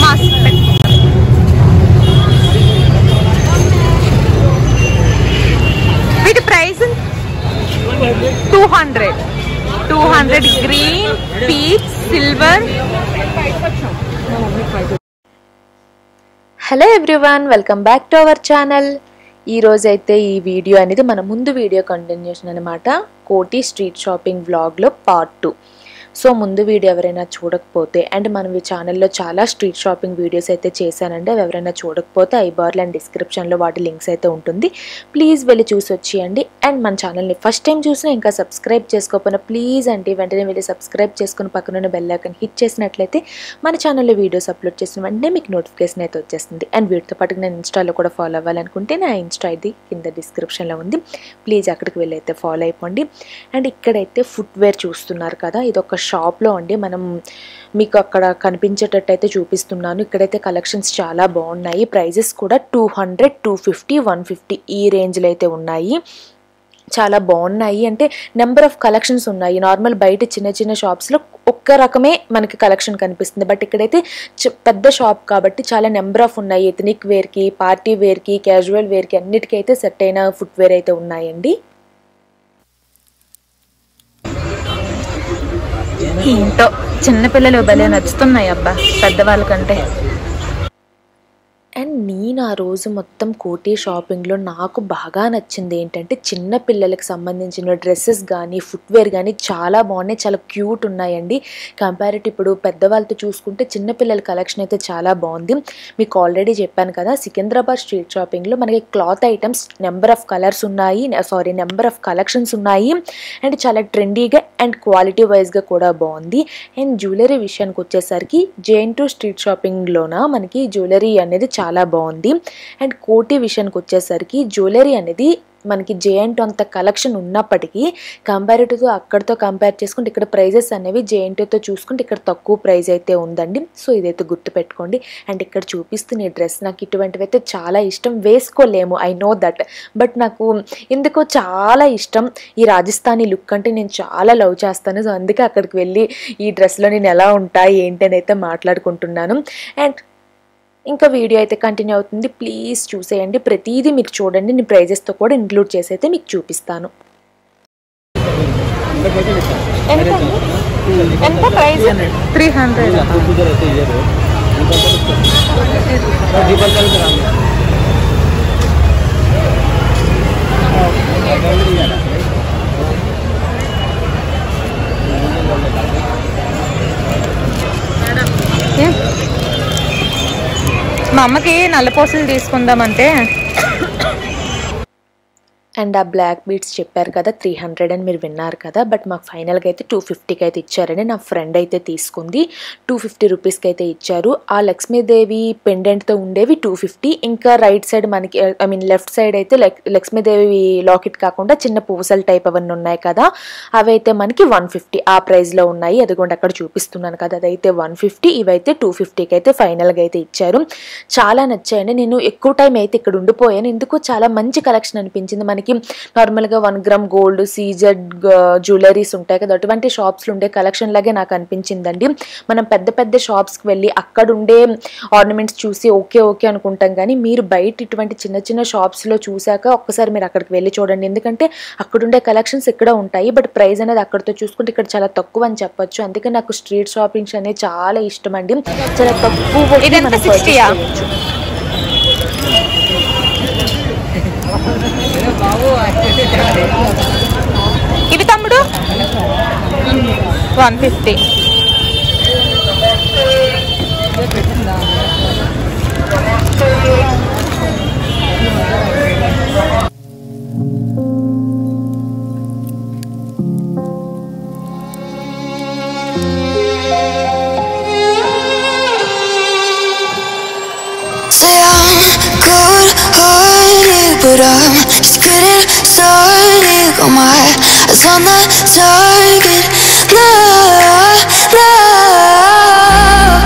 Mask పెట్టుకుంటారు వీటి price two hundred two hundred green peach silver hello everyone welcome back to our channel ఈ రోజు అయితే ఈ వీడియో అనేది మన ముందు వీడియో కంటిన్యూషన్ అనమాట కోటి స్ట్రీట్ షాపింగ్ వ్లాగ్లో పార్ట్ టూ సో ముందు వీడియో ఎవరైనా చూడకపోతే అండ్ మనం ఈ ఛానల్లో చాలా స్ట్రీట్ షాపింగ్ వీడియోస్ అయితే చేశానండి అవి ఎవరైనా చూడకపోతే ఐ బార్లో అండ్ డిస్క్రిప్షన్లో వాటి లింక్స్ అయితే ఉంటుంది ప్లీజ్ వెళ్ళి చూసి వచ్చేయండి అండ్ మన ఛానల్ని ఫస్ట్ టైం చూసినా ఇంకా సబ్స్క్రైబ్ చేసుకోకపోయినా ప్లీజ్ అండి వెంటనే వెళ్ళి సబ్స్క్రైబ్ చేసుకుని పక్కన బెల్ ఐకాన్ హిట్ చేసినట్లయితే మన ఛానల్లో వీడియోస్ అప్లోడ్ చేసిన వెంటనే మీకు నోటిఫికేషన్ అయితే వచ్చేస్తుంది అండ్ వీటితో పాటు నేను ఇన్స్టాలో కూడా ఫాలో అవ్వాలనుకుంటే నా ఇన్స్టా ఇది కింద డిస్క్రిప్షన్లో ఉంది ప్లీజ్ అక్కడికి వెళ్ళి అయితే ఫాలో అయిపోండి అండ్ ఇక్కడైతే ఫుట్వేర్ చూస్తున్నారు కదా ఇది ఒక షాప్లో అండి మనం మీకు అక్కడ కనిపించేటట్టు అయితే చూపిస్తున్నాను ఇక్కడైతే కలెక్షన్స్ చాలా బాగున్నాయి ప్రైజెస్ కూడా two hundred two fifty one fifty ఈ రేంజ్లో అయితే ఉన్నాయి చాలా బాగున్నాయి అంటే నెంబర్ ఆఫ్ కలెక్షన్స్ ఉన్నాయి నార్మల్ బయట చిన్న చిన్న షాప్స్లో ఒక్క రకమే మనకి కలెక్షన్ కనిపిస్తుంది బట్ ఇక్కడైతే చ- పెద్ద షాప్ కాబట్టి చాలా నెంబర్ ఆఫ్ ఉన్నాయి ఎథనిక్ వేర్కి పార్టీ వేర్కి క్యాజువల్ వేర్కి అన్నిటికైతే సెట్ అయిన ఫుట్వేర్ అయితే ఉన్నాయండి ఏంటో చిన్నపిల్లలు భలే నచ్చుతున్నాయి అబ్బా పెద్దవాళ్ళకంటే అండ్ నేను ఆ రోజు మొత్తం కోటి షాపింగ్లో నాకు బాగా నచ్చింది ఏంటంటే చిన్న పిల్లలకు సంబంధించిన డ్రెస్సెస్ కానీ ఫుట్వేర్ కానీ చాలా బాగున్నాయి చాలా క్యూట్ ఉన్నాయండి కంపారిటివ్ ఇప్పుడు పెద్దవాళ్ళతో చూసుకుంటే చిన్న పిల్లల కలెక్షన్ అయితే చాలా బాగుంది మీకు ఆల్రెడీ చెప్పాను కదా సికింద్రాబాద్ స్ట్రీట్ షాపింగ్లో మనకి cloth items number of colours ఉన్నాయి సారీ నెంబర్ ఆఫ్ కలెక్షన్స్ ఉన్నాయి అండ్ చాలా ట్రెండీగా అండ్ క్వాలిటీ వైజ్గా కూడా బాగుంది అండ్ జ్యువెలరీ విషయానికి వచ్చేసరికి జేఎన్ టూ స్ట్రీట్ షాపింగ్లోన మనకి జ్యువెలరీ అనేది చాలా బాగుంది అండ్ కోటి విషయానికి వచ్చేసరికి జ్యువెలరీ అనేది మనకి జేఎన్ టూ అంత కలెక్షన్ ఉన్నప్పటికీ కంపారిటివ్తో అక్కడితో కంపేర్ చేసుకుంటే ఇక్కడ ప్రైజెస్ అనేవి జేఎన్ టూతో చూసుకుంటే ఇక్కడ తక్కువ ప్రైస్ అయితే ఉందండి సో ఇదైతే గుర్తుపెట్టుకోండి అండ్ ఇక్కడ చూపిస్తున్న ఈ డ్రెస్ నాకు ఇటువంటివి అయితే చాలా ఇష్టం వేసుకోలేము ఐ నో దట్ బట్ నాకు ఎందుకో చాలా ఇష్టం ఈ రాజస్థానీ లుక్ అంటే నేను చాలా లవ్ చేస్తాను సో అందుకే అక్కడికి వెళ్ళి ఈ డ్రెస్లో నేను ఎలా ఉంటా ఏంటి అని అయితే మాట్లాడుకుంటున్నాను అండ్ ఇంకా వీడియో అయితే కంటిన్యూ అవుతుంది ప్లీజ్ చూసేయండి ప్రతిదీ మీరు చూడండి నేను ప్రైజెస్తో కూడా ఇంక్లూడ్ చేసి అయితే మీకు చూపిస్తాను ఎంత ప్రైస్ త్రీ హండ్రెడ్ మా అమ్మకి నల్లపూసలు తీసుకుందామంటే అండ్ ఆ బ్లాక్ బీట్స్ చెప్పారు కదా త్రీ హండ్రెడ్ అని మీరు విన్నారు కదా బట్ మాకు ఫైనల్గా అయితే టూ ఫిఫ్టీకి అయితే ఇచ్చారండి నా ఫ్రెండ్ అయితే తీసుకుంది టూ ఫిఫ్టీ రూపీస్కి అయితే ఇచ్చారు ఆ లక్ష్మీదేవి పెండెంట్తో ఉండేవి టూ ఫిఫ్టీ ఇంకా రైట్ సైడ్ మనకి ఐ మీన్ లెఫ్ట్ సైడ్ అయితే లక్- లక్ష్మీదేవి లాకెట్ కాకుండా చిన్న పూసల టైప్ అవన్నీ ఉన్నాయి కదా అవి అయితే మనకి వన్ ఫిఫ్టీ ఆ ప్రైస్లో ఉన్నాయి అదిగోండి అక్కడ చూపిస్తున్నాను కదా అదైతే వన్ ఫిఫ్టీ ఇవైతే టూ ఫిఫ్టీకి అయితే ఫైనల్గా అయితే ఇచ్చారు చాలా నచ్చాయండి నేను ఎక్కువ టైం అయితే ఇక్కడ ఉండిపోయాను ఎందుకు చాలా మంచి కలెక్షన్ అనిపించింది మనకి నార్మల్గా one gram gold CZ jewelleries ఉంటాయి కదా అటువంటి షాప్స్లో ఉండే కలెక్షన్ లాగే నాకు అనిపించిందండి మనం పెద్ద పెద్ద షాప్స్కి వెళ్ళి అక్కడ ఉండే ఆర్నమెంట్స్ చూసి ఓకే ఓకే అనుకుంటాం కానీ మీరు బయట ఇటువంటి చిన్న చిన్న షాప్స్లో చూశాక ఒక్కసారి మీరు అక్కడికి వెళ్ళి చూడండి ఎందుకంటే అక్కడ ఉండే కలెక్షన్స్ ఇక్కడ ఉంటాయి బట్ ప్రైస్ అనేది అక్కడితో చూసుకుంటే ఇక్కడ చాలా తక్కువ అని చెప్పొచ్చు అందుకే నాకు స్ట్రీట్ షాపింగ్స్ అనేది చాలా ఇష్టం అండి చాలా తక్కువ ఇదెంత 60 యా? ఇవి తమ్ముడు one fifty Say I'm cold-hearted, but I'm just getting started. Got my eyes on the target. Love, love.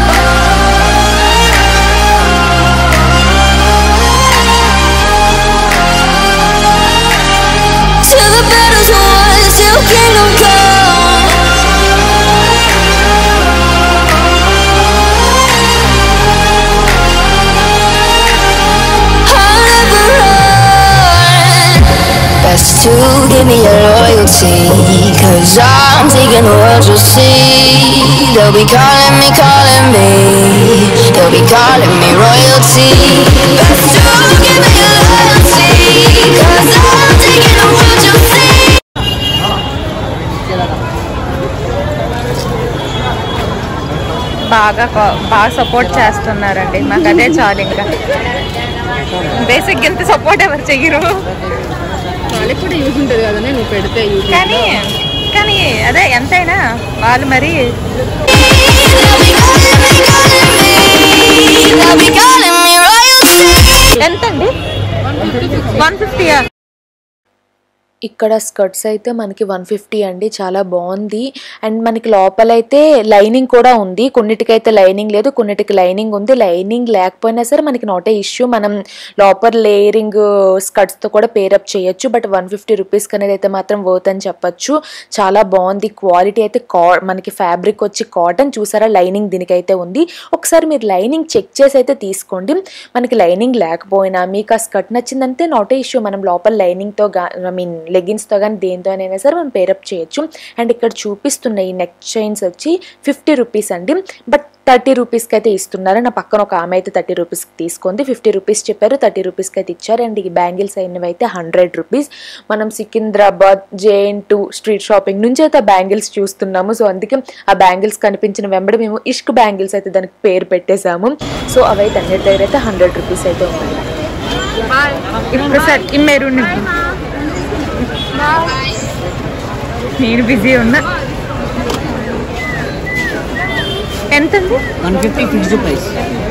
Till the battle's won, till kingdom come. give me your loyalty. Cause I'm taking the world, you'll see. They'll be calling me, calling me. They'll be calling me royalty. Best to give me your loyalty. Cause I'm taking the world, you'll see. బాగా కో- బాగా support చేస్తున్నారండి మాకు అదే చాలు ఇంకా basic ఇంత support ఎవరు చెయ్యరు వాళ్ళకి కూడా యూజ్ ఉంటుంది కదా నువ్వు పెడితే యూజ్ కానీ కానీ అదే ఎంతైనా వాళ్ళు మరి They'll be calling me, calling me. They'll be calling me royalty. ఎంతండి వన్ ఫిఫ్టీయా ఇక్కడ స్కర్ట్స్ అయితే మనకి వన్ ఫిఫ్టీ అండి చాలా బాగుంది అండ్ మనకి లోపలైతే లైనింగ్ కూడా ఉంది కొన్నిటికైతే లైనింగ్ లేదు కొన్నిటికి లైనింగ్ ఉంది లైనింగ్ లేకపోయినా సరే మనకి నాట్ ఏ ఇష్యూ మనం లోపల లేయరింగ్ స్కర్ట్స్తో కూడా పేరప్ చేయొచ్చు బట్ వన్ ఫిఫ్టీ రూపీస్కి అనేది అయితే మాత్రం వర్త్ అని చెప్పొచ్చు చాలా బాగుంది క్వాలిటీ అయితే కా మనకి ఫ్యాబ్రిక్ వచ్చి కాటన్ చూసారా లైనింగ్ దీనికైతే ఉంది ఒకసారి మీరు లైనింగ్ చెక్ చేసి అయితే తీసుకోండి మనకి లైనింగ్ లేకపోయినా మీకు ఆ స్కర్ట్ నచ్చిందంటే నాట్ ఏ ఇష్యూ మనం లోపల లైనింగ్తో గా ఐ మీన్ లెగిన్స్తో కానీ దేంతో అయినా సరే మనం పేరప్ చేయొచ్చు అండ్ ఇక్కడ చూపిస్తున్న ఈ నెక్ చైన్స్ వచ్చి ఫిఫ్టీ రూపీస్ అండి బట్ థర్టీ రూపీస్కి అయితే ఇస్తున్నారు నా పక్కన ఒక ఆమె అయితే థర్టీ రూపీస్కి తీసుకుంది ఫిఫ్టీ రూపీస్ చెప్పారు థర్టీ రూపీస్కి అయితే ఇచ్చారు అండ్ ఈ బ్యాంగిల్స్ అయినవి అయితే హండ్రెడ్ రూపీస్ మనం Secunderabad JN two street shopping నుంచి అయితే ఆ బ్యాంగిల్స్ చూస్తున్నాము సో అందుకే ఆ బ్యాంగిల్స్ కనిపించిన వెంబడి మేము ఇష్క్ బ్యాంగిల్స్ అయితే దానికి పేరు పెట్టేశాము సో అవైతే అన్నిటి దగ్గర అయితే హండ్రెడ్ రూపీస్ అయితే ఉన్నాయి ఇప్పుడు సార్ ఈ మెరూన్ నేను బిజీ ఉన్నా ఎంత ఉంది one fifty fixed price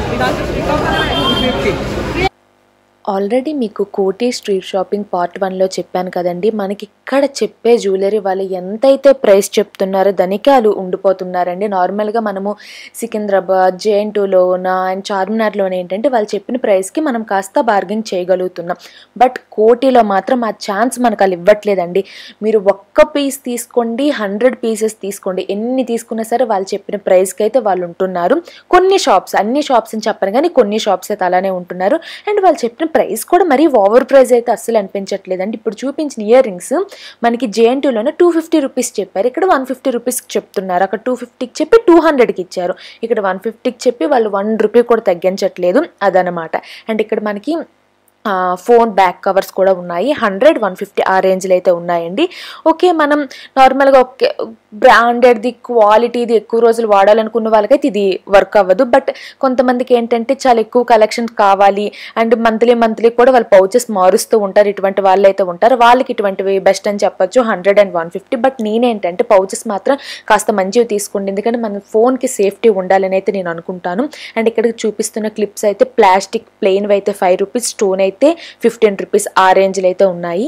already మీకు కోటి స్ట్రీట్ షాపింగ్ పార్ట్ వన్లో చెప్పాను కదండి మనకి ఇక్కడ చెప్పే జ్యువెలరీ వాళ్ళు ఎంతైతే ప్రైస్ చెప్తున్నారో ధనికాలు ఉండిపోతున్నారండి నార్మల్గా మనము సికింద్రాబాద్ జేఎన్ టూలోన అండ్ చార్మినార్లోనే ఏంటంటే వాళ్ళు చెప్పిన ప్రైస్కి మనం కాస్త బార్గెన్ చేయగలుగుతున్నాం బట్ కోటిలో మాత్రం ఆ ఛాన్స్ మనకు వాళ్ళు ఇవ్వట్లేదండి మీరు ఒక్క పీస్ తీసుకోండి హండ్రెడ్ పీసెస్ తీసుకోండి ఎన్ని తీసుకున్నా సరే వాళ్ళు చెప్పిన ప్రైస్కి అయితే వాళ్ళు ఉంటున్నారు కొన్ని షాప్స్ అన్ని షాప్స్ అని చెప్పను కానీ కొన్ని షాప్స్ అయితే అలానే ఉంటున్నారు అండ్ వాళ్ళు చెప్పిన ప్రైస్ కూడా మరీ ఓవర్ ప్రైస్ అయితే అస్సలు అనిపించట్లేదండి ఇప్పుడు చూపించిన ఇయర్ రింగ్స్ మనకి జేఎన్టీలోనే టూ ఫిఫ్టీ రూపీస్ చెప్పారు ఇక్కడ వన్ ఫిఫ్టీ రూపీస్కి చెప్తున్నారు అక్కడ టూ ఫిఫ్టీకి చెప్పి టూ హండ్రెడ్కి ఇచ్చారు ఇక్కడ వన్ ఫిఫ్టీకి చెప్పి వాళ్ళు వన్ రూపీ కూడా తగ్గించట్లేదు అదనమాట అండ్ ఇక్కడ మనకి ఆ, ఫోన్ బ్యాక్ కవర్స్ కూడా ఉన్నాయి హండ్రెడ్ వన్ ఫిఫ్టీ ఆ రేంజ్లో అయితే ఉన్నాయండి ఓకే మనం నార్మల్గా ఓకే బ్రాండెడ్ది క్వాలిటీది ఎక్కువ రోజులు వాడాలనుకున్న వాళ్ళకైతే ఇది వర్క్ అవ్వదు బట్ కొంతమందికి ఏంటంటే చాలా ఎక్కువ కలెక్షన్ కావాలి అండ్ మంత్లీ మంత్లీ కూడా వాళ్ళు పౌచెస్ మారుస్తూ ఉంటారు ఇటువంటి వాళ్ళు అయితే ఉంటారు వాళ్ళకి ఇటువంటివి బెస్ట్ అని చెప్పొచ్చు hundred and one fifty but నేనేంటంటే పౌచెస్ మాత్రం కాస్త మంచివి తీసుకోండి ఎందుకంటే మన ఫోన్కి సేఫ్టీ ఉండాలని అయితే నేను అనుకుంటాను అండ్ ఇక్కడ చూపిస్తున్న క్లిప్స్ అయితే ప్లాస్టిక్ ప్లెయిన్ అయితే ఫైవ్ రూపీస్ స్టోన్ అయితే ఫిఫ్టీన్ రూపీస్ ఆ రేంజ్లో అయితే ఉన్నాయి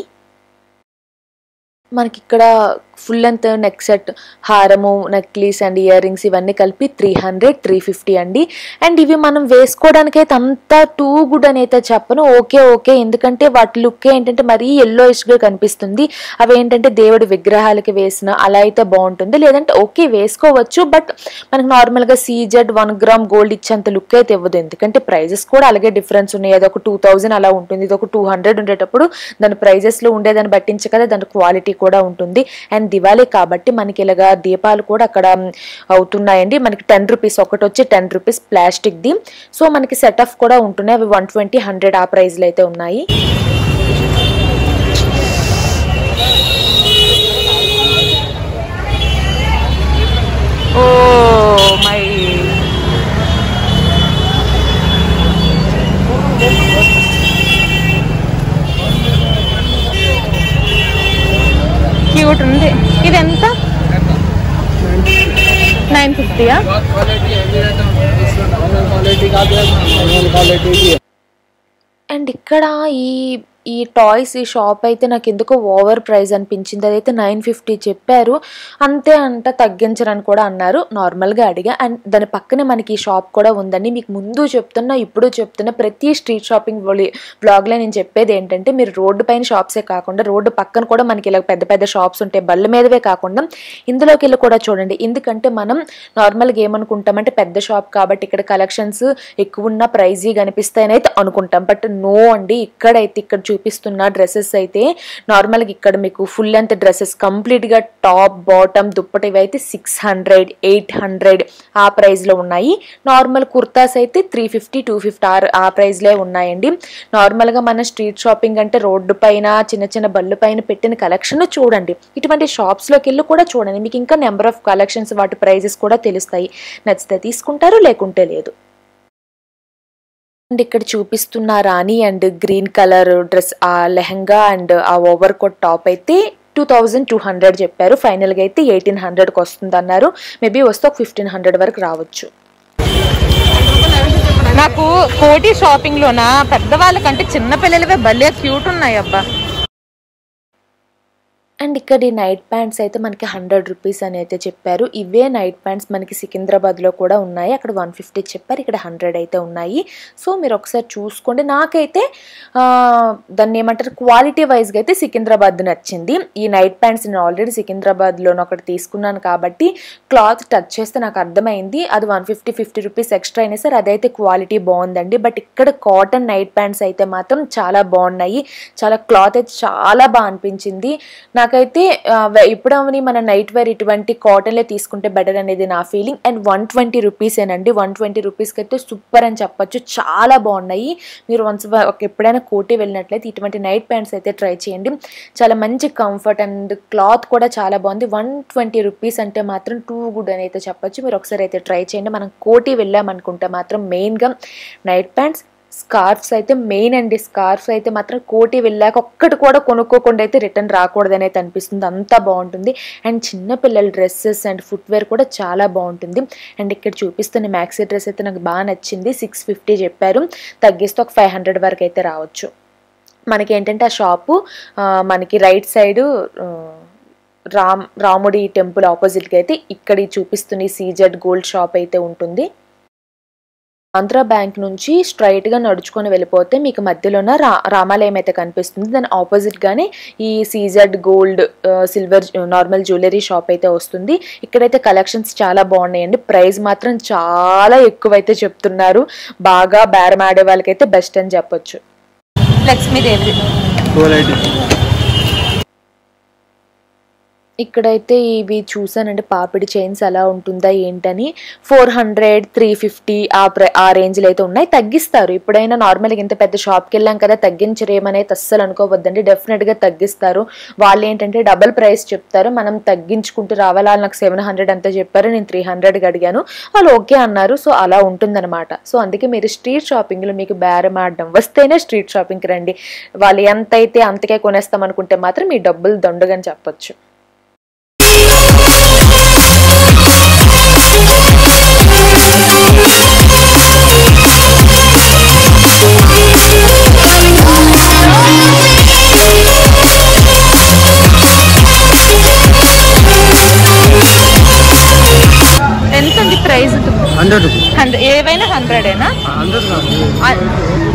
మనకి ఇక్కడ ఫుల్ లెంత్ నెక్ సెట్ హారము నెక్లీస్ అండ్ ఇయర్ రింగ్స్ ఇవన్నీ కలిపి త్రీ హండ్రెడ్ త్రీ ఫిఫ్టీ అండి అండ్ ఇవి మనం వేసుకోవడానికి అయితే అంత టూ గుడ్ అని అయితే చెప్పను ఓకే ఓకే ఎందుకంటే వాటి లుక్ ఏంటంటే మరీ ఎల్లోయిష్గా కనిపిస్తుంది అవి ఏంటంటే దేవుడి విగ్రహాలకి వేసిన అలా అయితే బాగుంటుంది లేదంటే ఓకే వేసుకోవచ్చు బట్ మనకి నార్మల్గా సీజెడ్ వన్ గ్రామ్ గోల్డ్ ఇచ్చేంత లుక్ అయితే ఇవ్వదు ఎందుకంటే ప్రైజెస్ కూడా అలాగే డిఫరెన్స్ ఉన్నాయి అది ఒక టూ థౌజండ్ అలా ఉంటుంది ఇది ఒక టూ హండ్రెడ్ ఉండేటప్పుడు దాని ప్రైజెస్లో ఉండేదాన్ని బట్టించి కదా దాని క్వాలిటీ కూడా ఉంటుంది అండ్ దివాళీ కాబట్టి మనకి ఇలాగా దీపాలు కూడా అక్కడ మ్, అవుతున్నాయండి మనకి టెన్ రూపీస్ ఒకటి వచ్చి టెన్ రూపీస్ ప్లాస్టిక్ది సో మనకి సెట్ ఆఫ్ కూడా ఉంటున్నాయి అవి వన్ ట్వంటీ హండ్రెడ్ ఆ ప్రైస్లో అయితే ఉన్నాయి ఓ మై క్యూట్ ఉంది ఇది ఎంత నైన్ ఫిఫ్టీయా क्वालिटी का भी है क्वालिटी भी है అండ్ ఇక్కడ ఈ ఈ టాయ్స్ ఈ షాప్ అయితే నాకు ఎందుకో ఓవర్ ప్రైస్ అనిపించింది అదైతే నైన్ ఫిఫ్టీ చెప్పారు అంతే అంట తగ్గించరని కూడా అన్నారు నార్మల్గా అడిగా అండ్ దాని పక్కనే మనకి ఈ షాప్ కూడా ఉందండి మీకు ముందు చెప్తున్నా ఇప్పుడు చెప్తున్నా ప్రతి స్ట్రీట్ షాపింగ్ బ్లాగ్లో నేను చెప్పేది ఏంటంటే మీరు రోడ్డు పైన షాప్సే కాకుండా రోడ్డు పక్కన కూడా మనకి ఇలా పెద్ద పెద్ద షాప్స్ ఉంటాయి బల్ల మీదవే కాకుండా ఇందులోకి వెళ్ళి కూడా చూడండి ఎందుకంటే మనం నార్మల్గా ఏమనుకుంటామంటే పెద్ద షాప్ కాబట్టి ఇక్కడ కలెక్షన్స్ ఎక్కువ ఉన్న ప్రైజీ కనిపిస్తాయని అయితే అనుకుంటాం బట్ నో అండి ఇక్కడైతే ఇక్కడ చూపిస్తున్న డ్రెస్సెస్ అయితే నార్మల్గా ఇక్కడ మీకు ఫుల్ లెంత్ డ్రెస్సెస్ కంప్లీట్గా టాప్ బాటమ్ దుప్పటి ఇవి అయితే సిక్స్ హండ్రెడ్ ఎయిట్ హండ్రెడ్ ఆ ప్రైస్లో ఉన్నాయి నార్మల్ కుర్తాస్ అయితే three fifty two fifty or ఆ ప్రైస్లే ఉన్నాయండి నార్మల్గా మన స్ట్రీట్ షాపింగ్ అంటే రోడ్డు పైన చిన్న చిన్న బళ్ళు పైన పెట్టిన కలెక్షన్ చూడండి ఇటువంటి షాప్స్లోకి వెళ్ళి కూడా చూడండి మీకు ఇంకా నెంబర్ ఆఫ్ కలెక్షన్స్ వాటి ప్రైజెస్ కూడా తెలుస్తాయి నచ్చితే తీసుకుంటారు లేకుంటే లేదు అండ్ ఇక్కడ చూపిస్తున్న రాణి అండ్ గ్రీన్ కలర్ డ్రెస్ ఆ లెహంగా అండ్ ఆ ఓవర్ కోట్ టాప్ అయితే టూ థౌజండ్ టూ హండ్రెడ్ చెప్పారు ఫైనల్గా అయితే ఎయిటీన్ హండ్రెడ్కి వస్తుంది అన్నారు మేబీ వస్తే ఒక ఫిఫ్టీన్ హండ్రెడ్ వరకు రావచ్చు నాకు కోటి షాపింగ్ లోన పెద్దవాళ్ళకంటే చిన్న పిల్లలవే భలే క్యూట్ ఉన్నాయి అబ్బా అండ్ ఇక్కడ ఈ నైట్ ప్యాంట్స్ అయితే మనకి హండ్రెడ్ రూపీస్ అని అయితే చెప్పారు ఇవే నైట్ ప్యాంట్స్ మనకి సికింద్రాబాద్లో కూడా ఉన్నాయి అక్కడ వన్ ఫిఫ్టీ చెప్పారు ఇక్కడ హండ్రెడ్ అయితే ఉన్నాయి సో మీరు ఒకసారి చూసుకోండి నాకైతే ఆ, దాన్ని ఏమంటారు క్వాలిటీ వైజ్గా అయితే సికింద్రాబాద్ నచ్చింది ఈ నైట్ ప్యాంట్స్ నేను ఆల్రెడీ సికింద్రాబాద్లో ఒకటి తీసుకున్నాను కాబట్టి క్లాత్ టచ్ చేస్తే నాకు అర్థమైంది అది one fifty fifty rupees extra అయినా సరే అదైతే క్వాలిటీ బాగుందండి బట్ ఇక్కడ కాటన్ నైట్ ప్యాంట్స్ అయితే మాత్రం చాలా బాగున్నాయి చాలా క్లాత్ అయితే చాలా బాగా అనిపించింది నాకైతే ఆ, వె- ఇప్పుడు అవని మన నైట్ వేర్ ఇటువంటి కాటన్లే తీసుకుంటే బెటర్ అనేది నా ఫీలింగ్ అండ్ వన్ ట్వంటీ రూపీసేనండి వన్ ట్వంటీ రూపీస్కి అయితే సూపర్ అని చెప్పొచ్చు చాలా బాగున్నాయి మీరు వన్స్ ఎప్పుడైనా కోటి వెళ్ళినట్లయితే ఇటువంటి నైట్ ప్యాంట్స్ అయితే ట్రై చేయండి చాలా మంచి కంఫర్ట్ అండ్ క్లాత్ కూడా చాలా బాగుంది వన్ ట్వంటీ రూపీస్ అంటే మాత్రం టూ గుడ్ అని అయితే చెప్పొచ్చు మీరు ఒకసారి అయితే ట్రై చేయండి మనం కోటి వెళ్ళామనుకుంటే మాత్రం మెయిన్గా నైట్ ప్యాంట్స్ స్కార్ఫ్స్ అయితే మెయిన్ అండి స్కార్ఫ్స్ అయితే మాత్రం కోటి వెళ్ళాక ఒక్కటి కూడా కొనుక్కోకుండా అయితే రిటర్న్ రాకూడదని అయితే అనిపిస్తుంది అంతా బాగుంటుంది అండ్ చిన్న పిల్లల డ్రెస్సెస్ అండ్ ఫుట్వేర్ కూడా చాలా బాగుంటుంది అండ్ ఇక్కడ చూపిస్తున్న మ్యాక్సీ డ్రెస్ అయితే నాకు బాగా నచ్చింది సిక్స్ ఫిఫ్టీ చెప్పారు తగ్గిస్తే ఒక ఫైవ్ హండ్రెడ్ వరకు అయితే రావచ్చు మనకి ఏంటంటే ఆ షాపు ఆ, మనకి రైట్ సైడు ఆ, రామ్ రాముడి టెంపుల్ ఆపోజిట్గా అయితే ఇక్కడ ఈ చూపిస్తున్న సీజెడ్ గోల్డ్ షాప్ అయితే ఉంటుంది ఆంధ్ర బ్యాంక్ నుంచి స్ట్రైట్ గా నడుచుకొని వెళ్ళిపోతే మీకు మధ్యలోన రా రామాలయం అయితే కనిపిస్తుంది దాని ఆపోజిట్ గానే ఈ CZ gold silver normal jewellery shop అయితే వస్తుంది ఇక్కడైతే కలెక్షన్స్ చాలా బాగున్నాయండి ప్రైస్ మాత్రం చాలా ఎక్కువైతే చెప్తున్నారు బాగా బేరం ఆడే వాళ్ళకైతే బెస్ట్ అని చెప్పొచ్చు లక్ష్మీదేవి ట్వెల్వ్ ఎయిటీ ఇక్కడైతే ఇవి చూసానండి పాపిడి చైన్స్ ఎలా ఉంటుందా ఏంటని ఫోర్ హండ్రెడ్ త్రీ ఫిఫ్టీ ఆ ప్ర ఆ రేంజ్లో అయితే ఉన్నాయి తగ్గిస్తారు ఇప్పుడైనా నార్మల్గా ఇంత పెద్ద షాప్కి వెళ్ళాం కదా తగ్గించరేమనేది అస్సలు అనుకోవద్దండి డెఫినెట్గా తగ్గిస్తారు వాళ్ళు ఏంటంటే డబుల్ ప్రైస్ చెప్తారు మనం తగ్గించుకుంటూ రావాలి వాళ్ళు నాకు సెవెన్ హండ్రెడ్ అంతా చెప్పారు నేను త్రీ హండ్రెడ్కి అడిగాను వాళ్ళు ఓకే అన్నారు సో అలా ఉంటుందన్నమాట సో అందుకే మీరు స్ట్రీట్ షాపింగ్లో మీకు బేరం ఆడడం వస్తేనే స్ట్రీట్ షాపింగ్కి రండి వాళ్ళు ఎంత అయితే అంతకే కొనేస్తాం అనుకుంటే మాత్రం మీ డబ్బులు దండుగని చెప్పొచ్చు ఎంత ఉంది ప్రైస్ హండ్రెడ్ రూపీస్ హండ్రెడ్ ఏవైనా హండ్రెడేనా హండ్రెడ్ కాదు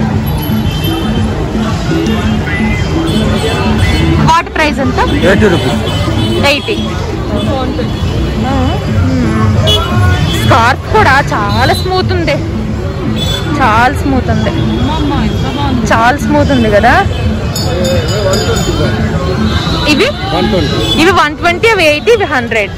వాటి ప్రైస్ ఎంత ఎయిటీ రూపీస్ ఎయిటీ స్కార్ఫ్ కూడా చాలా స్మూత్ ఉంది చాలా స్మూత్ ఉంది చాలా స్మూత్ ఉంది కదా ఇవి వన్ ట్వంటీ ఇవి వన్ ట్వంటీ అవి ఎయిటీ ఇవి హండ్రెడ్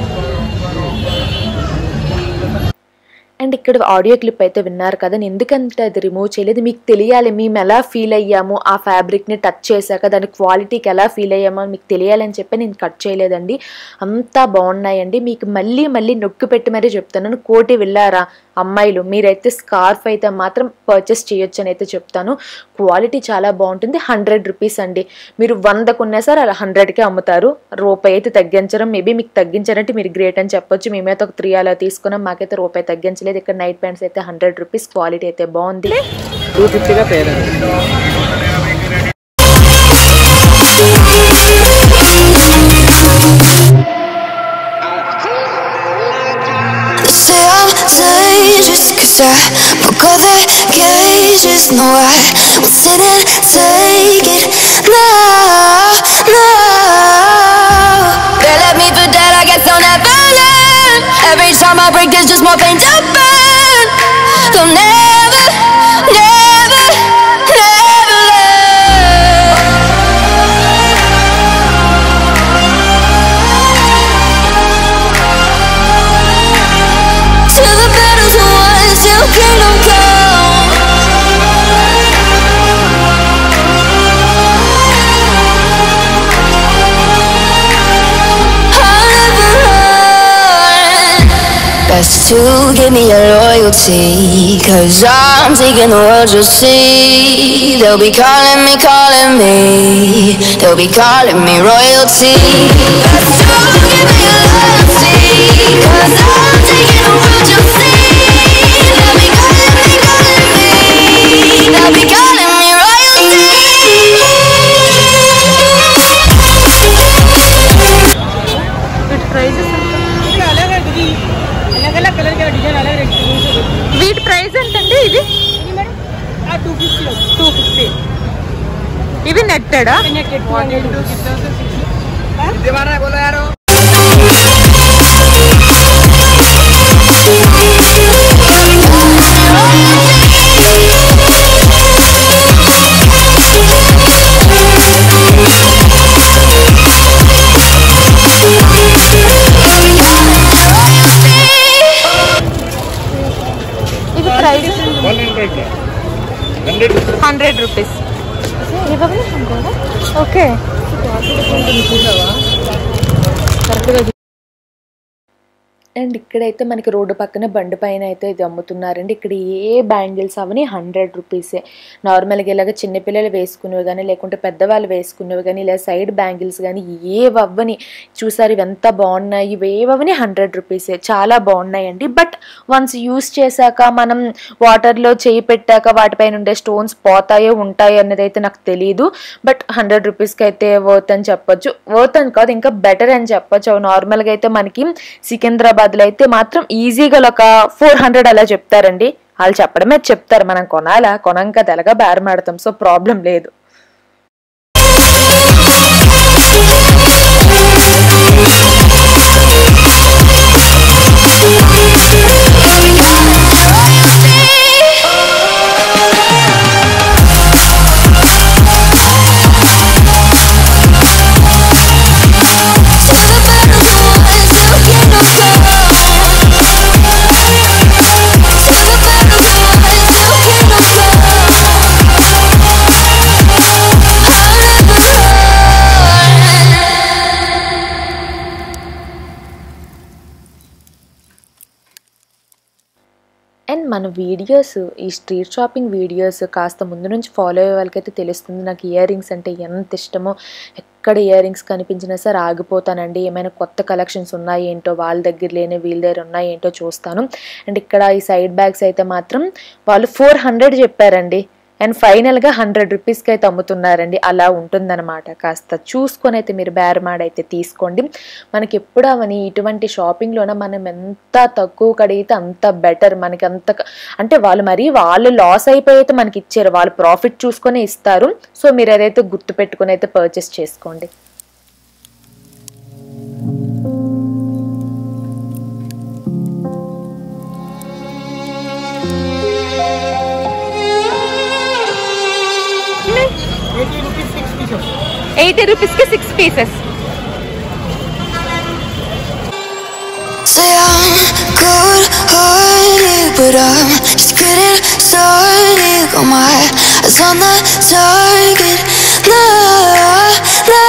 అండ్ ఇక్కడ ఆడియో క్లిప్ అయితే విన్నారు కదా నేను ఎందుకంటే అది రిమూవ్ చేయలేదు మీకు తెలియాలి మేము ఎలా ఫీల్ అయ్యాము ఆ ఫ్యాబ్రిక్ని టచ్ చేశాక దాని క్వాలిటీకి ఎలా ఫీల్ అయ్యామో అని మీకు తెలియాలని చెప్పి నేను కట్ చేయలేదండి అంతా బాగున్నాయండి మీకు మళ్ళీ మళ్ళీ నొక్కి పెట్టి మరీ చెప్తాను కోటి వెళ్ళారా అమ్మాయిలు మీరైతే స్కార్ఫ్ అయితే మాత్రం పర్చేస్ చేయొచ్చు అని అయితే చెప్తాను క్వాలిటీ చాలా బాగుంటుంది హండ్రెడ్ రూపీస్ అండి మీరు వంద కొన్నా సరే అలా హండ్రెడ్కే అమ్ముతారు రూపాయి అయితే తగ్గించడం మేబీ మీకు తగ్గించారంటే మీరు గ్రేట్ అని చెప్పొచ్చు మేమైతే ఒక త్రీ అలా తీసుకున్నాం మాకైతే రూపాయి తగ్గించలేదు ఇక్కడ నైట్ ప్యాంట్స్ అయితే హండ్రెడ్ రూపీస్ క్వాలిటీ అయితే బాగుంది టూ ఫిఫ్టీగా పేరు They say I'm dangerous cause I broke all the cages No, I will sit and take it now, now They left me for dead, I guess I'll never learn Every time I break there's just more pain to burn They'll never, never, never learn to give me your loyalty. Cause I'm taking the world, you'll see. They'll be calling me, calling me. They'll be calling me royalty. Best to give me your loyalty. Cause I'm taking the world, you'll see. They'll be calling me, calling me. They'll be calling me royalty. వీటి prices వీటి price ఎంతండి ఇది two fifty ఇవి నెట్టెడా ఇది price hundred rupees okay and ఇక్కడైతే మనకి road పక్కన బండి పైన అయితే ఇది అమ్ముతున్నారండి ఇక్కడ ఏ బ్యాంగిల్స్ అవని హండ్రెడ్ రూపీసే నార్మల్గా ఇలాగ చిన్నపిల్లలు వేసుకునేవి కానీ లేకుంటే పెద్దవాళ్ళు వేసుకునేవి కానీ ఇలా సైడ్ బ్యాంగిల్స్ కానీ ఏవి అవ్వని చూసారు ఇవి ఎంత బాగున్నాయి ఇవి ఏవని హండ్రెడ్ రూపీసే చాలా బాగున్నాయండి బట్ వన్స్ యూస్ చేశాక మనం వాటర్లో చేయి పెట్టాక వాటిపైన ఉండే స్టోన్స్ పోతాయో ఉంటాయో అనేది అయితే నాకు తెలియదు బట్ హండ్రెడ్ రూపీస్కి అయితే వర్త్ అని చెప్పొచ్చు వర్త్ అని కాదు ఇంకా బెటర్ అని చెప్పొచ్చు నార్మల్గా అయితే మనకి సికింద్రాబాద్లో అయితే మాత్రం ఈజీగా ఒక ఫోర్ హండ్రెడ్ అలా చెప్తారండి వాళ్ళు చెప్పడమే చెప్తారు మనం కొనాలా కొనంక తెలగా బేరమాడతాం సో ప్రాబ్లం లేదు అండ్ మన వీడియోస్ ఈ స్ట్రీట్ షాపింగ్ వీడియోస్ కాస్త ముందు నుంచి ఫాలో అయ్యే వాళ్ళకైతే తెలుస్తుంది నాకు ఇయర్ రింగ్స్ అంటే ఎంత ఇష్టమో ఎక్కడ ఇయర్ రింగ్స్ కనిపించినా సరే ఆగిపోతానండి ఏమైనా కొత్త కలెక్షన్స్ ఉన్నాయి ఏంటో వాళ్ళ దగ్గర లేని వీళ్ళ దగ్గర ఉన్నాయి ఏంటో చూస్తాను అండ్ ఇక్కడ ఈ సైడ్ బ్యాగ్స్ అయితే మాత్రం వాళ్ళు ఫోర్ హండ్రెడ్ చెప్పారండి అండ్ ఫైనల్గా హండ్రెడ్ రూపీస్కి అయితే అమ్ముతున్నారండి అలా ఉంటుందన్నమాట కాస్త చూసుకొని అయితే మీరు బేరమాడైతే తీసుకోండి మనకి ఎప్పుడు అవని ఇటువంటి షాపింగ్లోన మనం ఎంత తక్కువ కడిగితే అంత బెటర్ మనకి అంత క- అంటే వాళ్ళు మరి వాళ్ళు లాస్ అయిపోయి అయితే మనకి ఇచ్చారు వాళ్ళు ప్రాఫిట్ చూసుకొని ఇస్తారు సో మీరు అదైతే గుర్తు పెట్టుకొని అయితే పర్చేస్ చేసుకోండి ఎయిటీ రూపీస్కి six pieces Say I'm cold-hearted, but I'm just getting started. Got my eyes on the target. No, no.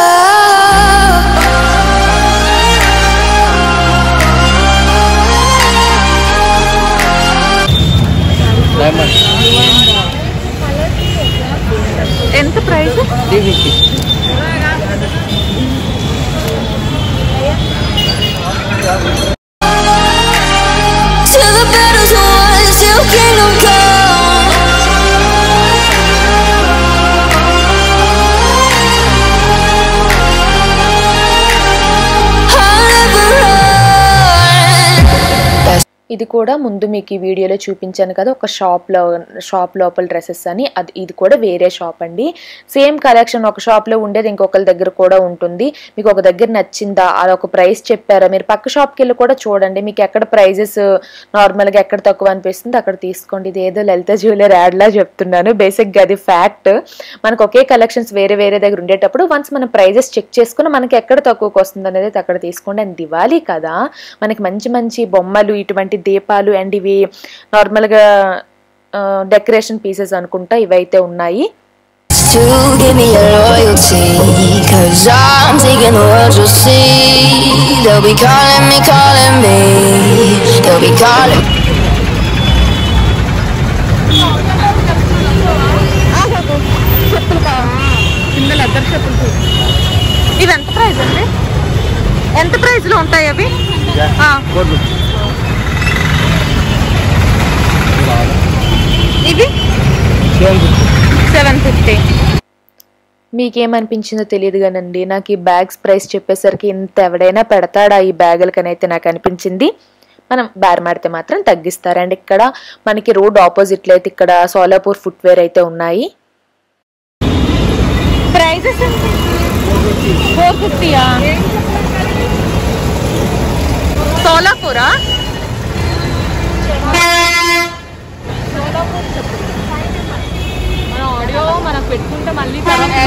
Diamond ఎంత price three fifty To the battles won, till kingdom come. I'll never run. ఇది కూడా ముందు మీకు ఈ వీడియోలో చూపించాను కదా ఒక షాప్లో షాప్ లోపల డ్రెస్సెస్ అని అది ఇది కూడా వేరే షాప్ అండి సేమ్ కలెక్షన్ ఒక షాప్లో ఉండేది ఇంకొకరి దగ్గర కూడా ఉంటుంది మీకు ఒక దగ్గర నచ్చిందా అది ఒక ప్రైస్ చెప్పారా మీరు పక్క షాప్కి వెళ్ళి కూడా చూడండి మీకు ఎక్కడ ప్రైజెస్ నార్మల్గా ఎక్కడ తక్కువ అనిపిస్తుంది అక్కడ తీసుకోండి ఇది ఏదో లలిత జ్యువెలర్ యాడ్లా చెప్తున్నాను బేసిక్గా అది ఫ్యాక్ట్ మనకు ఒకే కలెక్షన్స్ వేరే వేరే దగ్గర ఉండేటప్పుడు వన్స్ మనం ప్రైజెస్ చెక్ చేసుకుని మనకి ఎక్కడ తక్కువకి వస్తుంది అనేది అయితే అక్కడ తీసుకోండి అండ్ దివాళీ కదా మనకి మంచి మంచి బొమ్మలు ఇటువంటి దీపాలు అండ్ ఇవి నార్మల్గా డెకరేషన్ పీసెస్ అనుకుంటా ఇవైతే ఉన్నాయి to give me your loyalty. Cause I'm taking the world you'll see. They'll be calling me, calling me. They'll be calling. చెప్పులు కావాలి కింద లెదర్ చెప్పులు చూడు. ఇవి ఎంత ప్రైస్ అండి ఎంత ప్రైస్ లో ఉంటాయి అవి ఆ, ఇవి సెవెన్ ఫిఫ్టీ మీకేమనిపించిందో తెలియదు కానండి నాకు ఈ బ్యాగ్స్ ప్రైస్ చెప్పేసరికి ఇంత ఎవడైనా పెడతాడా ఈ బ్యాగులకని అయితే నాకు అనిపించింది మనం బేరమాడితే మాత్రం తగ్గిస్తారు అండ్ ఇక్కడ మనకి రోడ్ ఆపోజిట్లో అయితే ఇక్కడ సోలాపూర్ ఫుట్వేర్ అయితే ఉన్నాయి ప్రైజెస్ ఫోర్ ఫిఫ్టీయా సోలాపూరా మన ఆడియో మనం పెట్టుకుంటే మళ్ళీ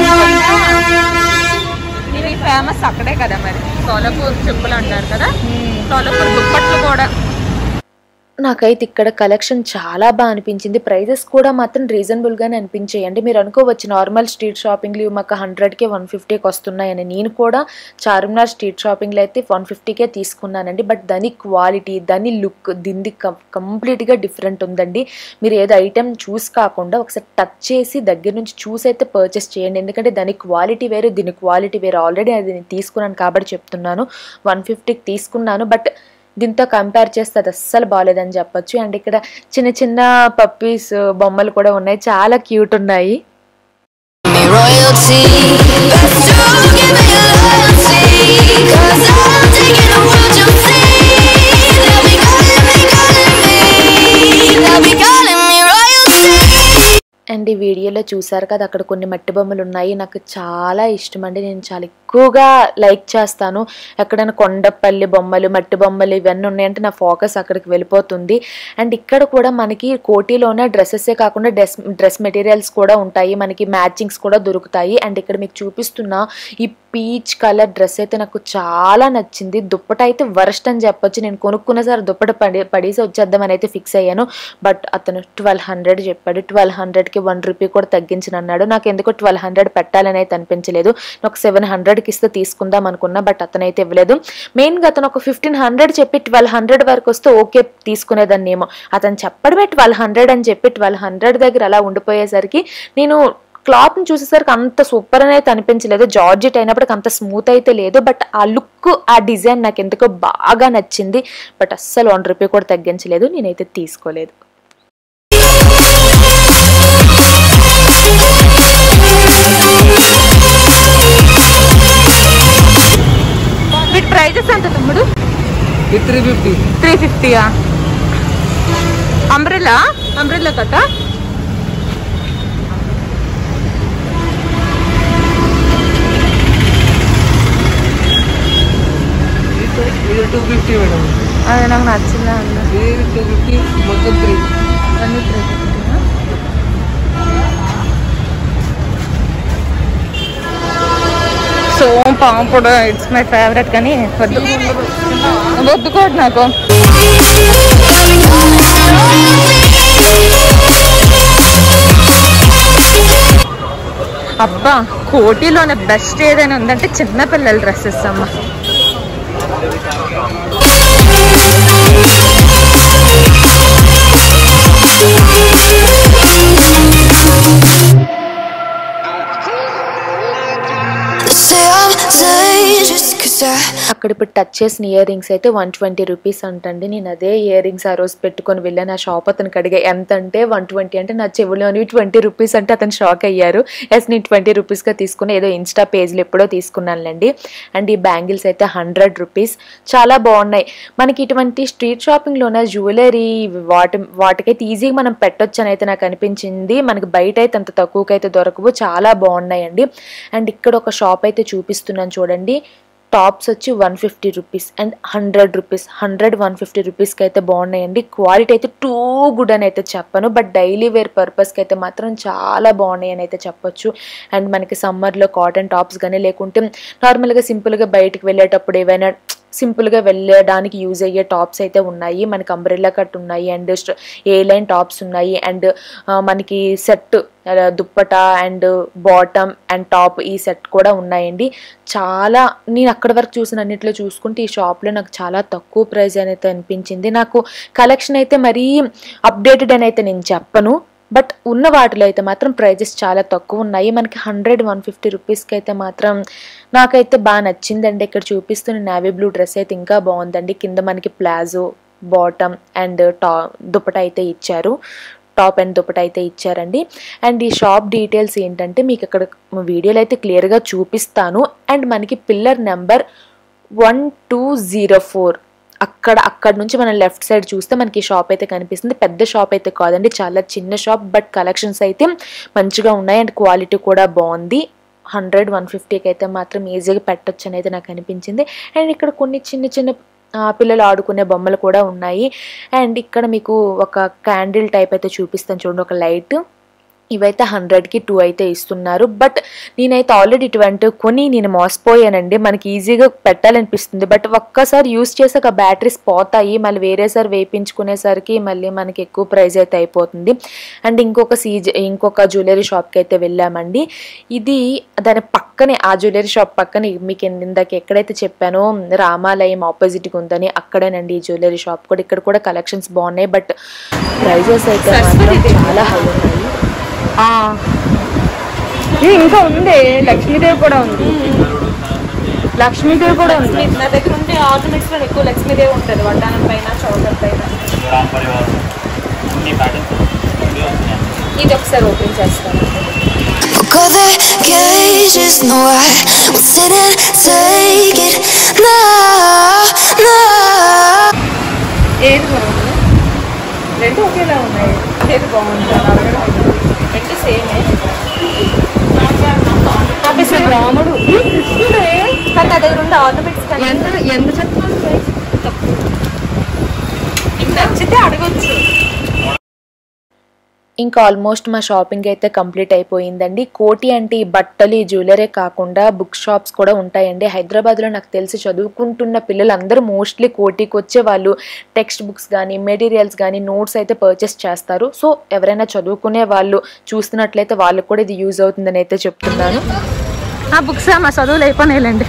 ఇవి ఫేమస్ అక్కడే కదా మరి సోలాపూర్ చెప్పులు అంటారు కదా సోలాపూర్ దుప్పట్లు కూడా నాకైతే ఇక్కడ కలెక్షన్ చాలా బాగా అనిపించింది ప్రైజెస్ కూడా మాత్రం రీజనబుల్గానే అనిపించాయి అంటే మీరు అనుకోవచ్చు నార్మల్ స్ట్రీట్ షాపింగ్లు ఇవి మాకు హండ్రెడ్కి వన్ ఫిఫ్టీకి వస్తున్నాయని నేను కూడా చార్మినార్ స్ట్రీట్ షాపింగ్లో అయితే వన్ ఫిఫ్టీకే తీసుకున్నానండి బట్ దాని క్వాలిటీ దాని లుక్ దీనిది కంప్లీట్గా డిఫరెంట్ ఉందండి మీరు ఏదో ఐటెం చూస్ కాకుండా ఒకసారి టచ్ చేసి దగ్గర నుంచి చూసి అయితే పర్చేస్ చేయండి ఎందుకంటే దాని క్వాలిటీ వేరు దీని క్వాలిటీ వేరు ఆల్రెడీ అది నేను తీసుకున్నాను కాబట్టి చెప్తున్నాను వన్ ఫిఫ్టీకి తీసుకున్నాను బట్ దీంతో కంపేర్ చేస్తే అది అస్సలు బాగాలేదని చెప్పొచ్చు అండ్ ఇక్కడ చిన్న చిన్న పప్పీస్ బొమ్మలు కూడా ఉన్నాయి చాలా క్యూట్ ఉన్నాయి me royalty. Best to give me your loyalty. Cause I'm taking the world you'll see. They'll be calling me, calling me. They'll be calling me royalty. And ఈ వీడియోలో చూసారు కదా అక్కడ కొన్ని మట్టి బొమ్మలు ఉన్నాయి నాకు చాలా ఇష్టం అండి నేను చాలా ఎక్కువగా లైక్ చేస్తాను ఎక్కడైనా కొండపల్లి బొమ్మలు మట్టి బొమ్మలు ఇవన్నీ ఉన్నాయంటే నా ఫోకస్ అక్కడికి వెళ్ళిపోతుంది అండ్ ఇక్కడ కూడా మనకి కోటిలోనే డ్రెస్సెసే కాకుండా డ్రెస్ డ్రెస్ మెటీరియల్స్ కూడా ఉంటాయి మనకి మ్యాచింగ్స్ కూడా దొరుకుతాయి అండ్ ఇక్కడ మీకు చూపిస్తున్న ఈ పీచ్ కలర్ డ్రెస్ అయితే నాకు చాలా నచ్చింది దుప్పట అయితే వరస్ట్ అని చెప్పొచ్చు నేను కొనుక్కున్న సార్ దుప్పట పడి పడేసి వచ్చేద్దామని అయితే ఫిక్స్ అయ్యాను బట్ అతను ట్వెల్వ్ హండ్రెడ్ చెప్పాడు ట్వెల్వ్ హండ్రెడ్కి వన్ రూపీ కూడా తగ్గించిన అన్నాడు నాకు ఎందుకో ట్వెల్వ్ హండ్రెడ్ పెట్టాలని అయితే అనిపించలేదు నాకు సెవెన్ హండ్రెడ్కి ఇస్తే తీసుకుందాం అనుకున్నా బట్ అతను అయితే ఇవ్వలేదు మెయిన్గా అతను ఒక ఫిఫ్టీన్ హండ్రెడ్ చెప్పి ట్వెల్వ్ హండ్రెడ్ వరకు వస్తే ఓకే తీసుకునేదాన్ని ఏమో అతను చెప్పడమే ట్వెల్వ్ హండ్రెడ్ అని చెప్పి ట్వెల్వ్ హండ్రెడ్ దగ్గర అలా ఉండిపోయేసరికి నేను క్లాత్ని చూసేసరికి అంత సూపర్ అని అయితే అనిపించలేదు జార్జెట్ అయినప్పటికి అంత స్మూత్ అయితే లేదు బట్ ఆ లుక్ ఆ డిజైన్ నాకు ఎందుకో బాగా నచ్చింది బట్ అస్సలు వన్ రూపీ కూడా తగ్గించలేదు నేనైతే తీసుకోలేదు వీటి ప్రైజెస్ ఎంత తమ్ముడు త్రీ ఫిఫ్టీ త్రీ ఫిఫ్టీయా అంబ్రెల్లా అంబ్రెల్లా కథ ఇది టూ ఫిఫ్టీ మేడం అది నాకు నచ్చిందా అన్న ఇది టూ ఫిఫ్టీ మొత్తం త్రీ అన్ని త్రీ ఫిఫ్టీయా సో పాంపుడు ఇట్స్ మై ఫేవరెట్ కానీ వద్దు వద్దు కూడా నాకు అబ్బా కోటిలోనే బెస్ట్ ఏదైనా ఉందంటే చిన్నపిల్లల డ్రెస్సెస్ అమ్మ They say I'm dangerous cause I అక్కడ ఇప్పుడు టచ్ చేసిన ఇయర్ రింగ్స్ అయితే వన్ ట్వంటీ రూపీస్ అంటండి నేను అదే ఇయర్ రింగ్స్ ఆ రోజు పెట్టుకొని వెళ్ళాను ఆ షాప్ అతనికి అడిగా ఎంత అంటే వన్ ట్వంటీ అంటే నా చెవులోని ట్వంటీ రూపీస్ అంటే అతను షాక్ అయ్యారు ఎస్ నేను ట్వంటీ రూపీస్గా తీసుకుని ఏదో ఇన్స్టా పేజ్లో ఎప్పుడో తీసుకున్నానులేండి అండ్ ఈ బ్యాంగిల్స్ అయితే హండ్రెడ్ రూపీస్ చాలా బాగున్నాయి మనకి ఇటువంటి స్ట్రీట్ షాపింగ్లోనే జ్యువెలరీ వాటి వాటికైతే ఈజీగా మనం పెట్టొచ్చు అని అయితే నాకు అనిపించింది మనకి బయట అయితే అంత తక్కువకైతే దొరకవు చాలా బాగున్నాయండి అండ్ ఇక్కడ ఒక షాప్ అయితే చూపిస్తున్నాను చూడండి టాప్స్ వచ్చి one fifty rupees and hundred rupees hundred one fifty రూపీస్కి అయితే బాగున్నాయండి క్వాలిటీ అయితే టూ గుడ్ అని అయితే చెప్పను బట్ డైలీ వేర్ పర్పస్కి అయితే మాత్రం చాలా బాగున్నాయి అని అయితే చెప్పొచ్చు అండ్ మనకి సమ్మర్లో కాటన్ టాప్స్ కానీ లేకుంటే నార్మల్గా సింపుల్గా బయటికి వెళ్ళేటప్పుడు ఏవైనా సింపుల్గా వెళ్ళడానికి యూజ్ అయ్యే టాప్స్ అయితే ఉన్నాయి మనకి అంబ్రెల్లా కట్ ఉన్నాయి అండ్ ఏ లైన్ టాప్స్ ఉన్నాయి అండ్ మనకి set dupatta and bottom and top ఈ సెట్ కూడా ఉన్నాయండి చాలా నేను అక్కడి వరకు చూసిన అన్నిట్లో చూసుకుంటే ఈ షాప్లో నాకు చాలా తక్కువ ప్రైస్ అయితే అనిపించింది నాకు కలెక్షన్ అయితే మరీ అప్డేటెడ్ అని అయితే నేను చెప్పను బట్ ఉన్న వాటిలో అయితే మాత్రం ప్రైజెస్ చాలా తక్కువ ఉన్నాయి మనకి హండ్రెడ్ వన్ ఫిఫ్టీ రూపీస్కి అయితే మాత్రం నాకైతే బాగా నచ్చిందండి ఇక్కడ చూపిస్తున్న నావీ బ్లూ డ్రెస్ అయితే ఇంకా బాగుందండి కింద మనకి ప్లాజో బాటమ్ అండ్ టా దుపట అయితే ఇచ్చారు టాప్ అండ్ దుపట అయితే ఇచ్చారండి అండ్ ఈ షాప్ డీటెయిల్స్ ఏంటంటే మీకు ఇక్కడ వీడియోలో అయితే క్లియర్గా చూపిస్తాను అండ్ మనకి pillar number one two zero four అక్కడ అక్కడ నుంచి మనం లెఫ్ట్ సైడ్ చూస్తే మనకి ఈ షాప్ అయితే కనిపిస్తుంది పెద్ద షాప్ అయితే కాదండి చాలా చిన్న షాప్ బట్ కలెక్షన్స్ అయితే మంచిగా ఉన్నాయి అండ్ క్వాలిటీ కూడా బాగుంది హండ్రెడ్ వన్ ఫిఫ్టీకి అయితే మాత్రం ఈజీగా పెట్టొచ్చు అని అయితే నాకు అనిపించింది అండ్ ఇక్కడ కొన్ని చిన్న చిన్న ఆ, పిల్లలు ఆడుకునే బొమ్మలు కూడా ఉన్నాయి అండ్ ఇక్కడ మీకు ఒక క్యాండిల్ టైప్ అయితే చూపిస్తాను చూడండి ఒక లైట్ ఇవైతే హండ్రెడ్కి టూ అయితే ఇస్తున్నారు బట్ నేనైతే ఆల్రెడీ ఇటువంటి కొని నేను మోసపోయానండి మనకి ఈజీగా పెట్టాలనిపిస్తుంది బట్ ఒక్కసారి యూస్ చేసాక బ్యాటరీస్ పోతాయి మళ్ళీ వేరేసారి వేయించుకునేసరికి మళ్ళీ మనకి ఎక్కువ ప్రైస్ అయితే అయిపోతుంది అండ్ ఇంకొక సీజ్ ఇంకొక జ్యువెలరీ షాప్కి అయితే వెళ్ళామండి ఇది దాని పక్కనే ఆ జ్యువెలరీ షాప్ పక్కనే మీకు ఇందాక ఎక్కడైతే చెప్పానో రామాలయం ఆపోజిట్గా ఉందని అక్కడేనండి ఈ జ్యువెలరీ షాప్ కూడా ఇక్కడ కూడా కలెక్షన్స్ బాగున్నాయి బట్ ప్రైజెస్ అయితే మాత్రం చాలా హై ఉన్నాయి ఆ. ఇది ఇంకా ఉంది లక్ష్మీదేవి కూడా ఉంది లక్ష్మీదేవి కూడా ఉంది నా దగ్గర ఉండే ఆర్నమెంట్స్ లో ఎక్కువ లక్ష్మీదేవి ఉంటుంది వడ్డానం పైన చౌకర్ పైన రామ్ పరివార్ అన్ని ప్యాటర్న్స్ ఇది ఒకసారి ఓపెన్ చేస్తాను Look all the gauges, no I will sit and take it now, now. ఏది బాగుంది రెండు ఒకేలా ఉన్నాయి ఏది బాగుంది రెండు సేమే అసలు రాముడు కానీ నా దగ్గర ఉండే ఆర్నమెంట్స్ కానీ ఎంత ఎంత చెప్తాను మీకు నచ్చితే అడగొచ్చు ఇంకా ఆల్మోస్ట్ మా షాపింగ్ అయితే కంప్లీట్ అయిపోయిందండి కోటి అంటే ఈ బట్టలు ఈ జ్యువెలరీ కాకుండా బుక్ షాప్స్ కూడా ఉంటాయండి హైదరాబాద్లో నాకు తెలిసి చదువుకుంటున్న పిల్లలందరూ మోస్ట్లీ కోటికి వచ్చే వాళ్ళు టెక్స్ట్ బుక్స్ కానీ మెటీరియల్స్ కానీ నోట్స్ అయితే పర్చేస్ చేస్తారు సో ఎవరైనా చదువుకునే వాళ్ళు చూస్తున్నట్లయితే వాళ్ళకు కూడా ఇది యూజ్ అవుతుందని అయితే చెప్తున్నాను ఆ బుక్స్ మా చదువులు అయిపోయినాయిలేండి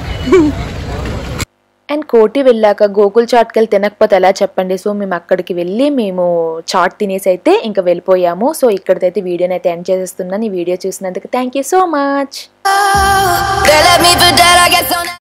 అండ్ కోటి వెళ్ళాక గోకుల్ చాట్కి వెళ్ళి తినకపోతే ఎలా చెప్పండి సో మేము అక్కడికి వెళ్ళి మేము చాట్ తినేసి అయితే ఇంకా వెళ్ళిపోయాము సో ఇక్కడికైతే వీడియోని అయితే ఎండ్ చేసేస్తున్నాను ఈ వీడియో చూసినందుకు thank you so much Oh,